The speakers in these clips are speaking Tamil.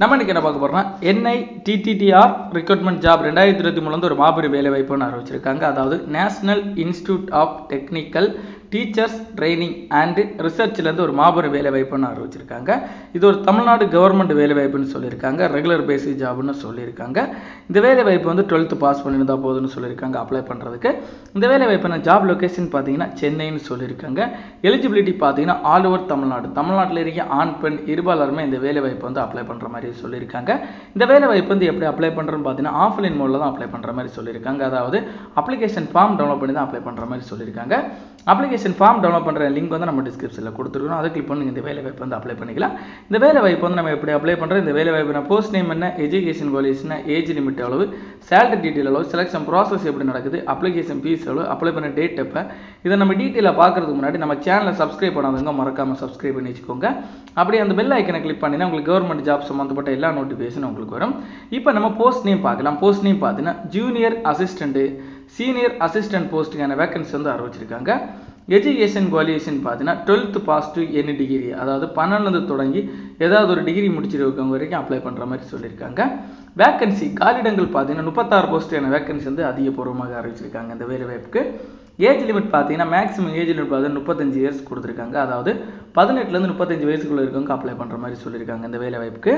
நம்ம இன்னைக்கு என்ன பார்க்க போறோம்னா என்ஐ டிடிடிஆர் ரெக்ரூட்மெண்ட் ஜாப் ரெண்டாயிரத்தி இருபத்தி மூணுல இருந்து ஒரு மாபெரும் வேலை வாய்ப்புன்னு அறிவிச்சிருக்காங்க அதாவது national institute of technical teachers training and ரிசர்ச்லேருந்து ஒரு மாபெரும் வேலை வாய்ப்புன்னு அறிவிச்சிருக்காங்க இது ஒரு தமிழ்நாடு கவர்மெண்ட் வேலை வாய்ப்புன்னு சொல்லியிருக்காங்க ரெகுலர் பேசிக் ஜாப்னு சொல்லியிருக்காங்க இந்த வேலை வாய்ப்பு வந்து டுவெல்த்து பாஸ் பண்ணியிருந்தா போதும்னு சொல்லியிருக்காங்க அப்ளை பண்ணுறதுக்கு இந்த வேலை வாய்ப்பான ஜாப் லொகேஷன் பார்த்தீங்கன்னா சென்னைன்னு சொல்லியிருக்காங்க எலிஜிபிலிட்டி பார்த்தீங்கன்னா ஆல் ஓவர் தமிழ்நாடு தமிழ்நாட்டில் இருக்க ஆண் பெண் இருபாலருமே இந்த வேலை வாய்ப்பு வந்து அப்ளை பண்ணுற மாதிரி சொல்லியிருக்காங்க இந்த வேலை வாய்ப்பு வந்து எப்படி அப்ளை பண்ணுறதுன்னு பார்த்தீங்கன்னா ஆஃப்லைன் மோடில் தான் அப்ளை பண்ணுற மாதிரி சொல்லியிருக்காங்க அதாவது அப்ளிகேஷன் ஃபார்ம் டவுன்லோட் பண்ணி தான் அப்ளை பண்ணுற மாதிரி சொல்லியிருக்காங்க அப்ளிகேஷன் ஃபார்ம் டவுன்லோட் பண்ணுற லிங்க் வந்து நம்ம டிஸ்கிரிப்ஷனில் கொடுத்துருக்கோம் அதை கிளிக் பண்ணி இந்த வேலை வாய்ப்பு வந்து அப்ளை பண்ணிக்கலாம் இந்த வேலை வாய்ப்பு வந்து நம்ம எப்படி அப்ளை பண்ணுறோம் இந்த வேலை வாய்ப்பு போஸ்ட் நேம் என்ன எஜுகேஷன் குவாலிஃபிகேஷன் ஏஜ் லிமிட் எவ்வளவு சேலரி டீட்டெயில் எவ்வளவு செலக்ஷன் ப்ராசஸ் எப்படி நடக்குது அப்ளிகேஷன் ஃபீஸ் எவ்வளவு அப்ளை பண்ண டேட் எப்போ இதை நம்ம டீட்டெயிலாக பார்க்கறதுக்கு முன்னாடி நம்ம சேனலை சப்ஸ்கிரைப் பண்ணாதவங்க மறக்காமல் சப்ஸ்கிரைப் பண்ணி வச்சுக்கோங்க அப்படியே அந்த பெல் ஐக்கனை கிளிக் பண்ணினா உங்களுக்கு கவர்மெண்ட் ஜாப் சம்மந்தப்பட்ட எல்லா நோட்டிஃபிகேஷன் உங்களுக்கு வரும் இப்போ நம்ம போஸ்ட் நேம் பார்க்கலாம் போஸ்ட் நேம் பார்த்தீங்கன்னா ஜூனியர் அசிஸ்டண்ட்டு சீனியர் அசிஸ்டன்ட் போஸ்ட்டுக்கான வேகன்சி வந்து அறிவிச்சிருக்காங்க எஜுகேஷன் குவாலிஃபிகேஷன் பார்த்தீங்கன்னா twelfth pass to any degree அதாவது பன்னெண்டுலேருந்து தொடங்கி ஏதாவது ஒரு டிகிரி முடிச்சிருக்கவங்க வரைக்கும் அப்ளை பண்ணுற மாதிரி சொல்லியிருக்காங்க வேக்கன்சி காலிடங்கள் பார்த்தீங்கன்னா முப்பத்தாறு போஸ்ட்டுக்கான வேக்கன்சி வந்து அதிகபூர்வமாக அறிவிச்சிருக்காங்க இந்த வேலை வாய்ப்புக்கு ஏஜ் லிமிட் பார்த்தீங்கன்னா மேக்ஸிமம் ஏஜ் லிமிட் பார்த்தீங்கன்னா முப்பத்தஞ்சு இயர்ஸ் கொடுத்துருக்காங்க அதாவது பதினெட்டுலேருந்து முப்பத்தஞ்சு வயசுக்குள்ள இருக்கவங்க அப்ளை பண்ணுற மாதிரி சொல்லியிருக்காங்க இந்த வேலை வாய்ப்புக்கு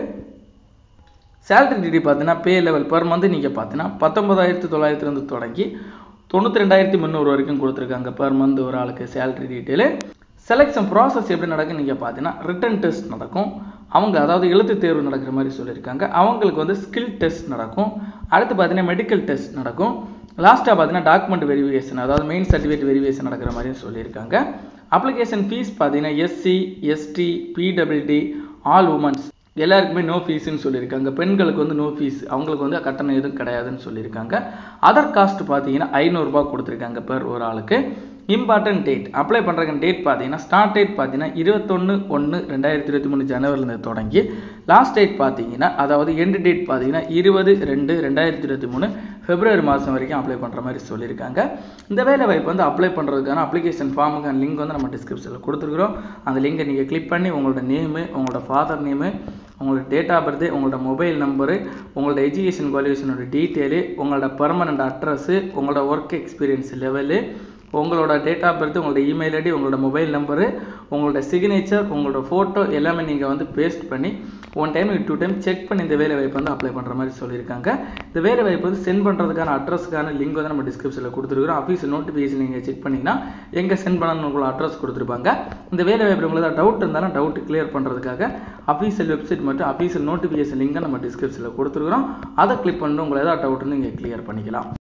சேலரி டிகிரி பார்த்தீங்கன்னா பே லெவல் பர் மந்த் நீங்கள் பார்த்தீங்கன்னா பத்தொன்பதாயிரத்தி தொள்ளாயிரத்துலேருந்து தொடங்கி தொண்ணூற்றி ரெண்டாயிரத்தி முந்நூறு வரைக்கும் கொடுத்துருக்காங்க பர் மந்த் ஒரு ஆளுக்கு சேலரி டீட்டெயிலு செலெக்ஷன் ப்ராசஸ் எப்படி நடக்கும் நீங்கள் பார்த்தீங்கன்னா ரிட்டன் டெஸ்ட் நடக்கும் அவங்க அதாவது எழுத்து தேர்வு நடக்கிற மாதிரி சொல்லியிருக்காங்க அவங்களுக்கு வந்து ஸ்கில் டெஸ்ட் நடக்கும் அடுத்து பார்த்தீங்கன்னா மெடிக்கல் டெஸ்ட் நடக்கும் லாஸ்ட்டாக பார்த்தீங்கன்னா டாக்குமெண்ட் வெரிஃபிகேஷன் அதாவது மெயின் சர்டிஃபிகேட் வெரிஃபிகேஷன் நடக்கிற மாதிரி சொல்லியிருக்காங்க அப்ளிகேஷன் ஃபீஸ் பார்த்தீங்கன்னா SC ST PWD all womens எல்லாருக்குமே நோ ஃபீஸ்ன்னு சொல்லியிருக்காங்க பெண்களுக்கு வந்து நோ ஃபீஸ் அவங்களுக்கு வந்து கட்டணம் எதுவும் கிடையாதுன்னு சொல்லியிருக்காங்க அதர் காஸ்ட் பார்த்தீங்கன்னா ஐநூறுரூபா கொடுத்துருக்காங்க பெர் ஒரு ஆளுக்கு இம்பார்ட்டன்ட் டேட் அப்ளை பண்ணுறங்க டேட் பார்த்தீங்கன்னா ஸ்டார்ட் டேட் பார்த்தீங்கன்னா இருபத்தொன்று ஒன்று ரெண்டாயிரத்தி இருபத்தி மூணு ஜனவரிலேருந்து தொடங்கி லாஸ்ட் டேட் பார்த்தீங்கன்னா அதாவது எண்டு டேட் பார்த்தீங்கன்னா இருபது ரெண்டு ரெண்டாயிரத்தி இருபத்தி மூணு பிப்ரவரி மாதம் வரைக்கும் அப்ளை பண்ணுற மாதிரி சொல்லியிருக்காங்க இந்த வேலை வாய்ப்பு வந்து அப்ளை பண்ணுறதுக்கான அப்ளிகேஷன் ஃபார்முக்கான லிங்க் வந்து நம்ம டிஸ்கிரிப்ஷனில் கொடுத்துருக்குறோம் அந்த லிங்கை நீங்கள் கிளிக் பண்ணி உங்களோட நேமு உங்களோட ஃபாதர் நேமு உங்களோட டேட் ஆஃப் பர்த்து உங்களோட மொபைல் நம்பரு உங்களோட எஜுகேஷன் குவாலிஃபிகேஷனோட டீட்டெயிலு உங்களோட பர்மனண்ட் அட்ரஸ்ஸு உங்களோட ஒர்க் எக்ஸ்பீரியன்ஸ் லெவலு உங்களோட டேட் ஆஃப் பர்த் உங்களோட இமெயில் ஐடி உங்களோட மொபைல் நம்பரு உங்களோட சிக்னேச்சர் உங்களோட ஃபோட்டோ எல்லாமே நீங்கள் வந்து பேஸ்ட் பண்ணி one time two time check பண்ணி இந்த வேலை வாய்ப்பு வந்து அப்ளை பண்ணுற மாதிரி சொல்லியிருக்காங்க இந்த வேலை வாய்ப்பு வந்து சென்ட் பண்ணுறதுக்கான அட்ரஸ்க்கான லிங்க் வந்து நம்ம டிஸ்கிரிப்ஷனில் கொடுத்துருக்குறோம் ஆஃபீஸில் நோட்டிஃபிகேஷன் நீங்கள் செக் பண்ணிங்கன்னா எங்கே சென்ட் பண்ணணும்னு உங்களை அட்ரஸ் கொடுத்துருப்பாங்க இந்த வேலை வாய்ப்பு உங்களுக்கு டவுட் இருந்தாலும் டவுட் கிளியர் பண்ணுறதுக்காக அஃபீஷியல் வெப்சைட் மற்றும் அஃபீஷியல் நோட்டிஃபிகேஷன் லிங்கை நம்ம டிஸ்கிரிப்ஷனில் கொடுத்துருக்குறோம் அதை கிளிக் பண்ணி உங்களை ஏதாவது டவுட்னு நீங்கள் கிளியர் பண்ணிக்கலாம்